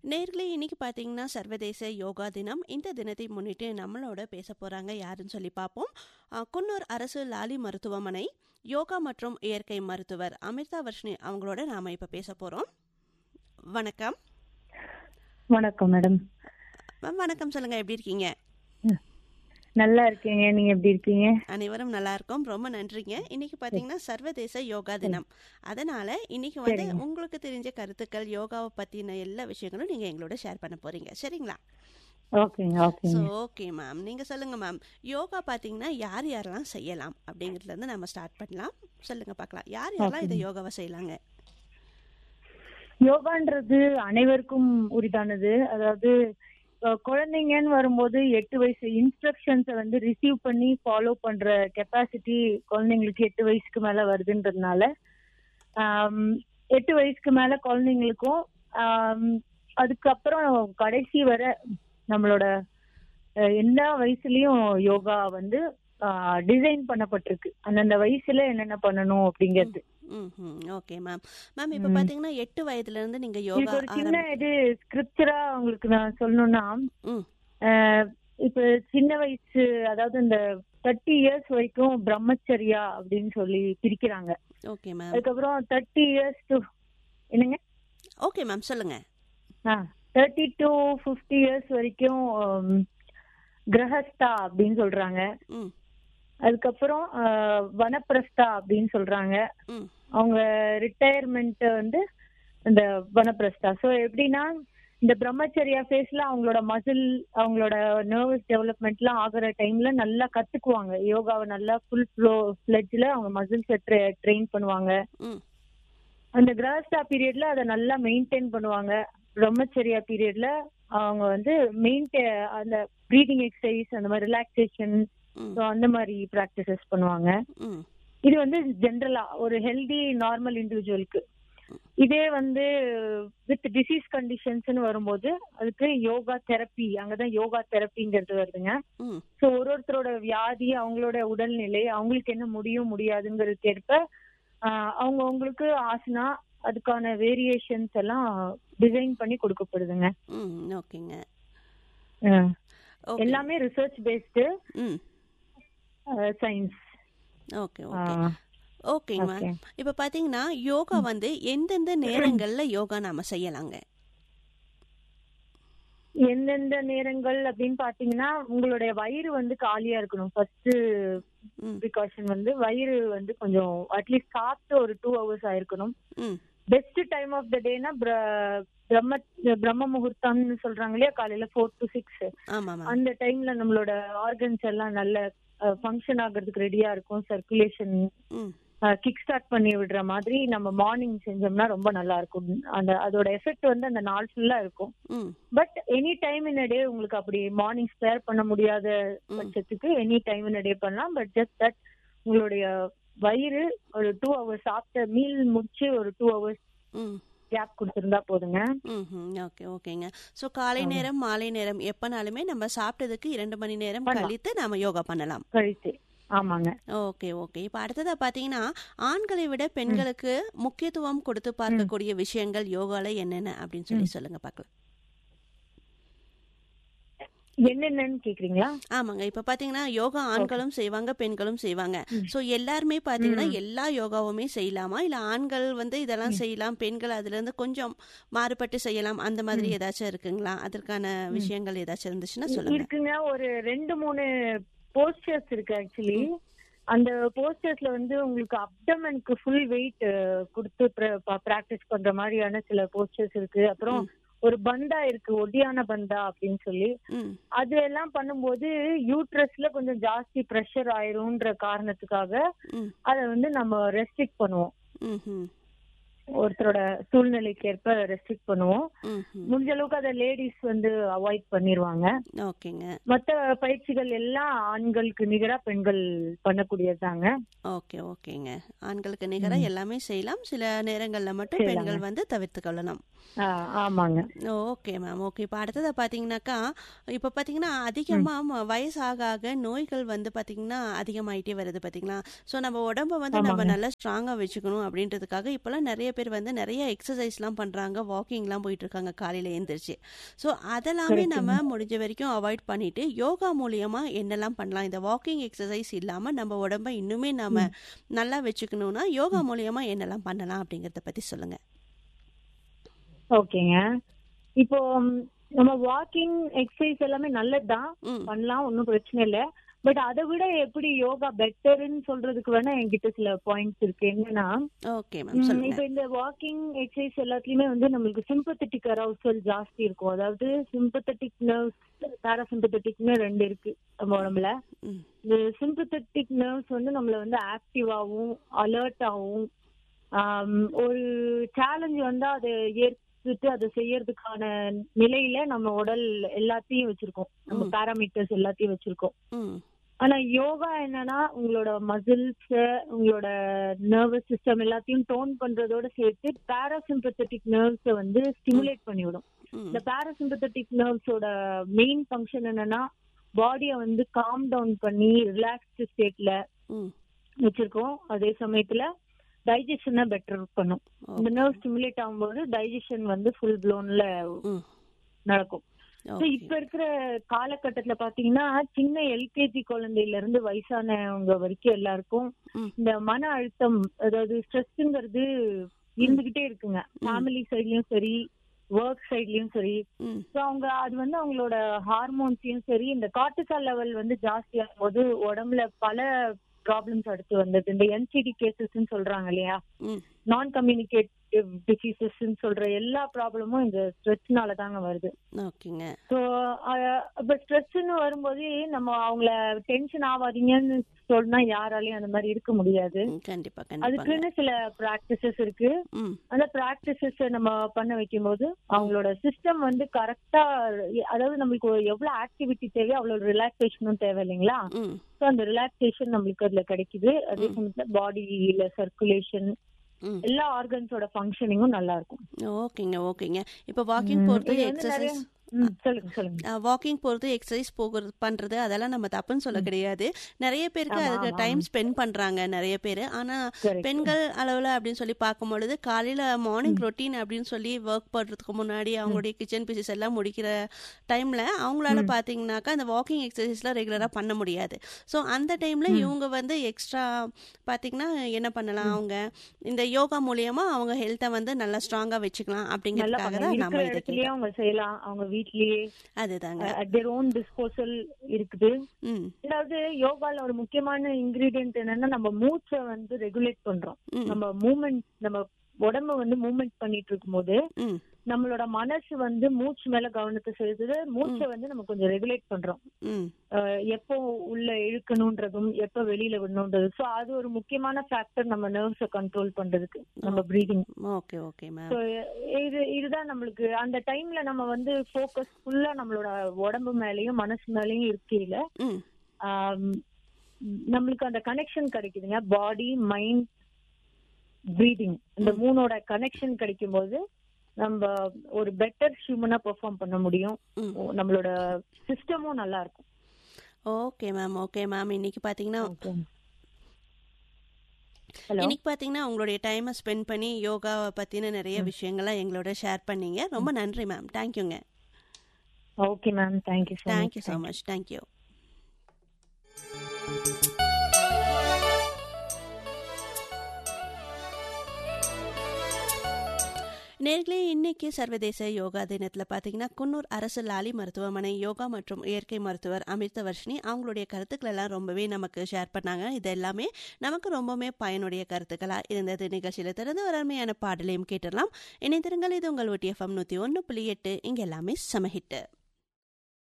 நேர்களே இன்னைக்கு பார்த்தீங்கன்னா சர்வதேச யோகா தினம் இந்த தினத்தை முன்னிட்டு நம்மளோட பேச போறாங்க யாருன்னு சொல்லி பார்ப்போம் அஹ், குன்னூர் அரசு லாலி மருத்துவமனை யோகா மற்றும் இயற்கை மருத்துவர் அமிர்தா வர்ஷினி அவங்களோட நாம இப்ப பேச போறோம் வணக்கம் வணக்கம் மேடம் மேம் வணக்கம் சொல்லுங்க எப்படி இருக்கீங்க நல்லா இருக்கீங்க நீங்க எப்படி இருக்கீங்க அனைவரும் நல்லா இருக்கோம் ரொம்ப நன்றிங்க இன்னைக்கு பாத்தீங்கன்னா சர்வதேச யோகா தினம் அதனால இன்னைக்கு வந்து சரிங்க. உங்களுக்கு தெரிஞ்ச கருத்துக்கள் யோகாவை பத்தின எல்லா விஷயங்களும் நீங்க எங்களோட ஷேர் பண்ண போறீங்க சரிங்களா ஓகேங்க ஸோ ஓகேங்க ஓகே மேம் நீங்க சொல்லுங்க மேம் யோகா பாத்தீங்கன்னா யார் யாரெல்லாம் செய்யலாம் அப்படிங்கிறதுல இருந்து நம்ம ஸ்டார்ட் பண்ணலாம் சொல்லுங்க பார்க்கலாம் யார் யாரெல்லாம் இதை யோகாவை செய்யலாங்க யோகான்றது அனைவருக்கும் உரிதானது அதாவது அஹ், குழந்தைங்கன்னு வரும்போது எட்டு வயசு இன்ஸ்ட்ரக்ஷன்ஸை வந்து ரிசீவ் பண்ணி ஃபாலோ பண்ற கெப்பாசிட்டி குழந்தைங்களுக்கு எட்டு வயசுக்கு மேல வருதுன்றதுனால ஆம், எட்டு வயசுக்கு மேல குழந்தைங்களுக்கும் ஆம், அதுக்கப்புறம் கடைசி வரை நம்மளோட அஹ், எல்லா வயசுலயும் யோகா வந்து டிசைன் பண்ணப்பட்டிருக்கு அந்தந்த வயசுல என்னென்ன பண்ணணும் அப்படிங்கிறது ம் ம் ஓகே மேம் மேம் இப்போ ம். பாத்தீங்கன்னா எட்டு வயதுல இருந்து நீங்க யோகா இதுக்கு ஒரு சின்ன ஆரம்பி இது ஸ்கிரிப்சரா உங்களுக்கு நான் சொல்லணும்னா ம் அஹ், இப்ப சின்ன வயசு அதாவது இந்த தேர்ட்டி இயர்ஸ் வரைக்கும் பிரம்மச்சரியா அப்படின்னு சொல்லி பிரிக்கிறாங்க ஓகே மேம் அதுக்கப்புறம் தேர்ட்டி இயர்ஸ் டு என்னங்க ஓகே மேம் சொல்லுங்க தேர்ட்டி டு ஃபிஃப்டி இயர்ஸ் வரைக்கும் உம், கிரகஸ்தா அப்படின்னு சொல்றாங்க ம் அதுக்கப்புறம் அஹ், வனப்பிரஸ்தா அப்படின்னு சொல்றாங்க ம் அவங்க ரிட்டையர்மெண்ட் வந்து இந்த வனப்பிரஸ்தா ஸோ எப்படின்னா இந்த பிரம்மச்சரியா ஃபேஸ்ல அவங்களோட மசில் அவங்களோட நர்வஸ் டெவலப்மெண்ட்லாம் ஆகுற டைம்ல நல்லா கத்துக்குவாங்க யோகாவை நல்லா ஃபுல் ஃப்ளோ ஃபிளெட்ஜ்ல அவங்க மசில்ஸை ட்ரெயின் பண்ணுவாங்க ம் அந்த கிராஸ்டா பீரியட்ல அதை நல்லா மெயின்டைன் பண்ணுவாங்க பிரம்மச்சரியா பீரியட்ல அவங்க வந்து மெயின்டே அந்த ப்ரீதிங் எக்ஸசைஸ் அந்த மாதிரி ரிலாக்ஸேஷன் ம் ஸோ அந்த மாதிரி ப்ராக்டிசஸ் பண்ணுவாங்க ம் இது வந்து ஜென்ரலா ஒரு ஹெல்தி நார்மல் இண்டிவிஜுவலுக்கு இதே வந்து வித் டிசீஸ் கண்டிஷன்ஸ்னு வரும்போது அதுக்கு யோகா தெரப்பி அங்கதான் யோகா தெரப்பிங்கிறது வருதுங்க ம் ஸோ ஒரு ஒருத்தரோட வியாதி அவங்களோட உடல்நிலை அவங்களுக்கு என்ன முடியும் முடியாதுங்கிறதுக்கு ஏற்ப ஆஹ், அவங்க அவங்களுக்கு ஆசனா அதுக்கான வேரியேஷன்ஸ் எல்லாம் டிசைன் பண்ணி கொடுக்கப்படுதுங்க ம் ஓகேங்க ஆஹ், ஓகே எல்லாமே ரிசர்ச் பேஸ்டு ம் சயின்ஸ் ஓகே ஓகே ஓகேங்க ஓகே மேம் இப்போ பார்த்தீங்கன்னா யோகா வந்து எந்தெந்த நேரங்கள்ல யோகா நாம செய்யலாங்க எந்தெந்த நேரங்கள் அப்படின்னு பாத்தீங்கன்னா உங்களுடைய வயிறு வந்து காலியா இருக்கணும் ஃபர்ஸ்ட் ம் ப்ரிகாஷன் வந்து வயிறு வந்து கொஞ்சம் அட்லீஸ்ட் சாப்பிட்டு ஒரு டூ ஹவர்ஸ் ஆயிருக்கணும் ம் பெஸ்ட் டைம் ஆஃப் த டேனா பிரம்ம பிரம்ம முகூர்த்தம்னு சொல்றாங்க இல்லையா காலையில ஃபோர் டு சிக்ஸ் ஆமாம் மேம் அந்த டைம்ல நம்மளோட ஆர்கன்ஸ் எல்லாம் நல்ல ஃபங்க்ஷன் ஆகுறதுக்கு ரெடியா இருக்கும் சர்க்குலேஷன் ம் கிக் ஸ்டார்ட் பண்ணி விடுற மாதிரி நம்ம மார்னிங் செஞ்சோம்னா ரொம்ப நல்லா இருக்கும் அந்த அதோட எஃபெக்ட் வந்து அந்த நாள் ஃபுல்லா இருக்கும் ம் but any time in day உங்களுக்கு அப்படி மார்னிங் ஸ்பேர் பண்ண முடியாத ம். பட்சத்துக்கு எனி டைம் இன் டே பண்ணலாம் பட் ஜஸ்ட் தட் உங்களுடைய வயிறு ஒரு டூ ஹவர்ஸ் சாப்பிட்ட மீல் முடிச்சு ஒரு டூ ஹவர்ஸ் ம் கேப் கொடுத்திருந்தா போதுங்க ம் ஓகே ஓகேங்க ஸோ காலை நேரம் மாலை நேரம் எப்பனாலுமே நம்ம சாப்பிட்டதுக்கு இரண்டு மணி நேரம் பண்ணலாம். கழித்து நாம யோகா பண்ணலாம் கழித்து ஆமாங்க ஓகே ஓகே இப்போ அடுத்ததா பார்த்தீங்கன்னா ஆண்களை விட பெண்களுக்கு முக்கியத்துவம் கொடுத்து பார்க்கக்கூடிய விஷயங்கள் யோகால என்னென்ன அப்படின்னு சொல்லி சொல்லுங்க பார்க்கலாம் என்னென்னன்னு கேக்குறீங்களா ஆமாங்க இப்ப பாத்தீங்கன்னா யோகா ஆண்களும் செய்வாங்க பெண்களும் செய்வாங்க சோ எல்லாருமே பாத்தீங்கன்னா எல்லா யோகாவுமே செய்யலாமா இல்ல ஆண்கள் வந்து இதெல்லாம் செய்யலாம் பெண்கள் அதுல இருந்து கொஞ்சம் மாறுபட்டு செய்யலாம் அந்த மாதிரி ஏதாச்சும் இருக்குங்களா அதற்கான விஷயங்கள் ஏதாச்சும் இருந்துச்சுன்னா சொல்லுங்க இருக்குங்க ஒரு ரெண்டு மூணு போஸ்டர்ஸ் இருக்கு ஆக்சுவலி அந்த போஸ்டர்ஸ்ல வந்து உங்களுக்கு அப்டமனுக்கு ஃபுல் வெயிட் கொடுத்து பிராக்டிஸ் பண்ற மாதிரியான சில போஸ்டர்ஸ் இருக்கு அப்புறம் ஒரு பந்தா இருக்கு ஒடியான பந்தா அப்படின்னு சொல்லி ம் அது எல்லாம் பண்ணும்போது யூட்ரஸ்ல கொஞ்சம் ஜாஸ்தி ப்ரெஷர் ஆயிரும்ன்ற காரணத்துக்காக ம் அதை வந்து நம்ம ரெஸ்ட்ரிக்ட் பண்ணுவோம் ம் ம் ஒருத்தரோட சூழ்நிலைக்கு ஏற்ப ரெஸ்ட்ரிக்ட் பண்ணுவோம் ம் ம் முடிஞ்ச அளவுக்கு அதை லேடிஸ் வந்து அவாய்ட் பண்ணிருவாங்க ஓகேங்க மத்த பயிற்சிகள் எல்லாம் ஆண்களுக்கு நிகரா பெண்கள் பண்ணக்கூடியதாங்க ஓகே ஓகேங்க ஆண்களுக்கு நிகரா எல்லாமே செய்யலாம் சில நேரங்கள்ல மட்டும் செய்யலாங்க. பெண்கள் வந்து தவிர்த்து கொள்ளலாம் ஆ, ஆமாங்க ஓகே மேம் ஓகே இப்போ அடுத்ததை பார்த்தீங்கன்னாக்கா இப்போ பார்த்தீங்கன்னா அதிகமாக வயசு ஆக ஆக நோய்கள் வந்து பார்த்தீங்கன்னா அதிகமாயிட்டே வருது பார்த்தீங்களா ஸோ நம்ம உடம்ப வந்து நம்ம ஆமாங்க. நல்லா ஸ்ட்ராங்காக வச்சுக்கணும் அப்படின்றதுக்காக இப்போலாம் நிறைய பேர் வந்து நிறைய எக்ஸசைஸ்லாம் பண்ணுறாங்க வாக்கிங்லாம் போயிட்டு இருக்காங்க காலையில் எழுந்திரிச்சு ஸோ அதெல்லாமே Correct, நம்ம முடிஞ்ச வரைக்கும் அவாய்ட் பண்ணிட்டு யோகா மூலியமா என்னெல்லாம் பண்ணலாம் இந்த வாக்கிங் எக்ஸசைஸ் இல்லாமல் நம்ம உடம்ப இன்னுமே நம்ம நல்லா வச்சுக்கணும்னா யோகா மூலியமா என்னெல்லாம் பண்ணலாம் அப்படிங்கிறத பற்றி சொல்லுங்க ஓகேங்க இப்போ ம், நம்ம வாக்கிங் எக்ஸசைஸ் எல்லாமே நல்லதுதான் ம் பண்ணலாம் ஒன்றும் பிரச்சனை இல்ல பட் அதை விட எப்படி யோகா பெட்டர்னு சொல்றதுக்கு வேணா என்கிட்ட சில பாயிண்ட்ஸ் இருக்கு என்னன்னா ஓகே ம், மேம் சொல்லுங்க இப்போ இந்த வாக்கிங் எக்ஸசைஸ் எல்லாத்துலயுமே வந்து நம்மளுக்கு சிம்பத்தட்டிக் அரவுசல் ஜாஸ்தி இருக்கும் அதாவது சிம்பத்தட்டிக் நர்வ்ஸ் பேராசிம்பத்தட்டிக்னு ரெண்டு இருக்கு நம்ம உடம்புல ம் இந்த சிம்பத்தட்டிக் நர்வ்ஸ் வந்து நம்மள வந்து ஆக்டிவாகவும் அலர்ட்டாகவும் ஒரு சேலஞ்ச் வந்தா அதை ஏற்றுட்டு அதை செய்யறதுக்கான நிலையில நம்ம உடல் எல்லாத்தையும் வச்சிருக்கோம் நம்ம ம். பேராமீட்டர்ஸ் எல்லாத்தையும் வச்சிருக்கோம் ம் ஆனா யோகா என்னன்னா உங்களோட மசில்ஸ் உங்களோட நர்வஸ் சிஸ்டம் எல்லாத்தையும் டோன் பண்றதோட சேர்த்து பேராசிம்பத்தட்டிக் நர்வ்ஸ வந்து ஸ்டிமுலேட் பண்ணிவிடும் ம் இந்த பேராசிம்பத்தட்டிக் நர்வ்ஸோட மெயின் ஃபங்க்ஷன் என்னன்னா பாடியை வந்து காம் டவுன் பண்ணி ரிலாக்ஸ்டு ஸ்டேட்ல ம் வச்சிருக்கோம் அதே சமயத்துல டைஜஷனை பெட்டர் பண்ணும் இந்த நர்வ் ஸ்டிமுலேட் ஆகும்போது டைஜஷன் வந்து ஃபுல் ப்ளோன்ல ம் நடக்கும் So, ஓகே இப்ப இருக்கிற காலகட்டத்துல பாத்தீங்கன்னா சின்ன எல்கேஜி குழந்தையில இருந்து வயசானவங்க வரைக்கும் எல்லாருக்கும் ம். இந்த மன அழுத்தம் அதாவது ஸ்ட்ரெஸ்ங்கிறது இருந்துகிட்டே இருக்குங்க ஃபேமிலி சைட்லயும் சரி ஒர்க் சைட்லயும் சரி ம் ஸோ அவங்க அது வந்து அவங்களோட ஹார்மோன்ஸையும் சரி இந்த கார்டிசால் லெவல் வந்து ஜாஸ்தி ஆகும்போது உடம்புல பல ப்ராப்ளம்ஸ் அடுத்து வந்தது இந்த என்சிடி கேசஸ்ன்னு சொல்றாங்க இல்லையா ம் நான் கம்யூனிகேட்டிவ் டிசீசஸ் சொல்ற எல்லா ப்ராப்ளமும் இந்த ஸ்ட்ரெஸ்னால தாங்க வருது ஓகேங்க ஸோ இப்போ ஸ்ட்ரெஸ்ன்னு வரும்போது நம்ம அவங்கள டென்ஷன் ஆகாதீங்கன்னு சொன்னா யாராலையும் அந்த மாதிரி இருக்க முடியாது ம், கண்டிப்பா கண்டிப்பாங்க அதுக்குன்னு சில ப்ராக்டிசஸ் இருக்கு ம் அந்த ப்ராக்டிசஸ் நம்ம பண்ண வைக்கும்போது அவங்களோட சிஸ்டம் வந்து கரெக்டா அதாவது நம்மளுக்கு ஒரு எவ்வளவு ஆக்டிவிட்டி தேவையோ அவ்வளவு ரிலாக்ஸேஷனும் தேவை இல்லைங்களா ம் ஸோ அந்த ரிலாக்ஸேஷன் நம்மளுக்கு அதுல கிடைக்குது அதே சமயத்துல பாடியில சர்க்குலேஷன் ம் எல்லா ஆர்கன்ஸோட ஃபங்க்ஷனிங்கும் நல்லா இருக்கும் ஓகேங்க ஓகேங்க இப்போ வாக்கிங் போகிறது இது வந்து நிறைய எக்ஸசைஸ் ம், சொல்லுங்க சொல்லுங்க வாக்கிங் போகிறது எக்ஸசைஸ் போகிறது பண்ணுறது அதெல்லாம் நம்ம தப்புன்னு சொல்ல கிடையாது நிறைய பேருக்கு ஆமா, அதுக்கு ஆமா. டைம் ஸ்பெண்ட் பண்ணுறாங்க நிறைய பேர் ஆனால் Correct. பெண்கள் அளவில் அப்படின்னு சொல்லி பார்க்கும் பொழுது காலையில் மார்னிங் ரொட்டீன் அப்படின்னு சொல்லி ஒர்க் பண்ணுறதுக்கு முன்னாடி அவங்களுடைய கிச்சன் பீசஸ் எல்லாம் முடிக்கிற டைமில் அவங்களால பார்த்தீங்கன்னாக்கா அந்த வாக்கிங் எக்ஸசைஸ்லாம் ரெகுலராக பண்ண முடியாது ஸோ அந்த டைமில் இவங்க வந்து எக்ஸ்ட்ரா பார்த்தீங்கன்னா என்ன பண்ணலாம் அவங்க இந்த யோகா மூலியமா அவங்க ஹெல்த்தை வந்து நல்லா ஸ்ட்ராங்காக வச்சுக்கலாம் நல்லா அப்படிங்கிறதுக்காக பண்ணலாம். தான் இருக்கிற நம்ம இதை இடத்துலயே கேட்டோம் அவங்க செய்யலாம் அவங்க வீட்லயே அதுதாங்க அட் தேர் ஓன் டிஸ்போசல் இருக்குது ம் அதாவது யோகால ஒரு முக்கியமான இன்கிரீடியன்ட் என்னன்னா நம்ம மூச்சை வந்து ரெகுலேட் பண்றோம் ம் நம்ம மூமெண்ட் நம்ம உடம்ப வந்து மூவ்மெண்ட் பண்ணிட்டு இருக்கும்போது ம் நம்மளோட மனசு வந்து மூச்சு மேல கவனத்தை செலுத்துது மூச்சை வந்து நம்ம கொஞ்சம் ரெகுலேட் பண்றோம் ம் அஹ் எப்போ உள்ள இழுக்கணுன்றதும் எப்போ வெளியில விடணுன்றது ஸோ அது ஒரு முக்கியமான ஃபேக்டர் நம்ம நர்வ்ஸை கண்ட்ரோல் பண்றதுக்கு நம்ம breathing okay okay ma'am so இது இதுதான் நம்மளுக்கு அந்த டைம்ல நம்ம வந்து ஃபோக்கஸ் ஃபுல்லா நம்மளோட உடம்பு மேலயும் மனசு மேலயும் இருக்கையில ம் ஆம், நம்மளுக்கு அந்த கனெக்ஷன் கிடைக்குதுங்க பாடி மைண்ட் பிரீதிங் இந்த மூணோட கனெக்ஷன் கிடைக்கும் போது நம்ம ஒரு பெட்டர் ஹியூமனா பெர்ஃபார்ம் பண்ண முடியும் ம். நம்மளோட சிஸ்டமும் நல்லா இருக்கும் ஓகே மேம் ஓகே மேம் இன்னைக்கு பார்த்தீங்கன்னா ஹலோ இன்னைக்கு பார்த்தீங்கன்னா உங்களுடைய டைமை ஸ்பெண்ட் பண்ணி யோகாவை பற்றின நிறைய விஷயங்கள்லாம் எங்களோட ஷேர் பண்ணீங்க ரொம்ப நன்றி மேம் தேங்க்யூங்க okay ma'am thank you so thank you so much thank you நேர்களே இன்னைக்கு சர்வதேச யோகா தினத்தில் பார்த்தீங்கன்னா குன்னூர் அரசு லாலி மருத்துவமனை யோகா மற்றும் இயற்கை மருத்துவர் அமிர்த வர்ஷினி அவங்களுடைய கருத்துக்கள் எல்லாம் ரொம்பவே நமக்கு ஷேர் பண்ணாங்க இது எல்லாமே நமக்கு ரொம்பவே பயனுடைய கருத்துக்களாக இருந்தது நிகழ்ச்சியில் திறந்து ஒரு அருமையான பாடலையும் கேட்டுடலாம் இணைந்திருங்கள் இது உங்கள் ஒட்டிஎஃப்எம் நூற்றி ஒன்று புள்ளி எட்டு இங்கே எல்லாமே சமஹிட்டு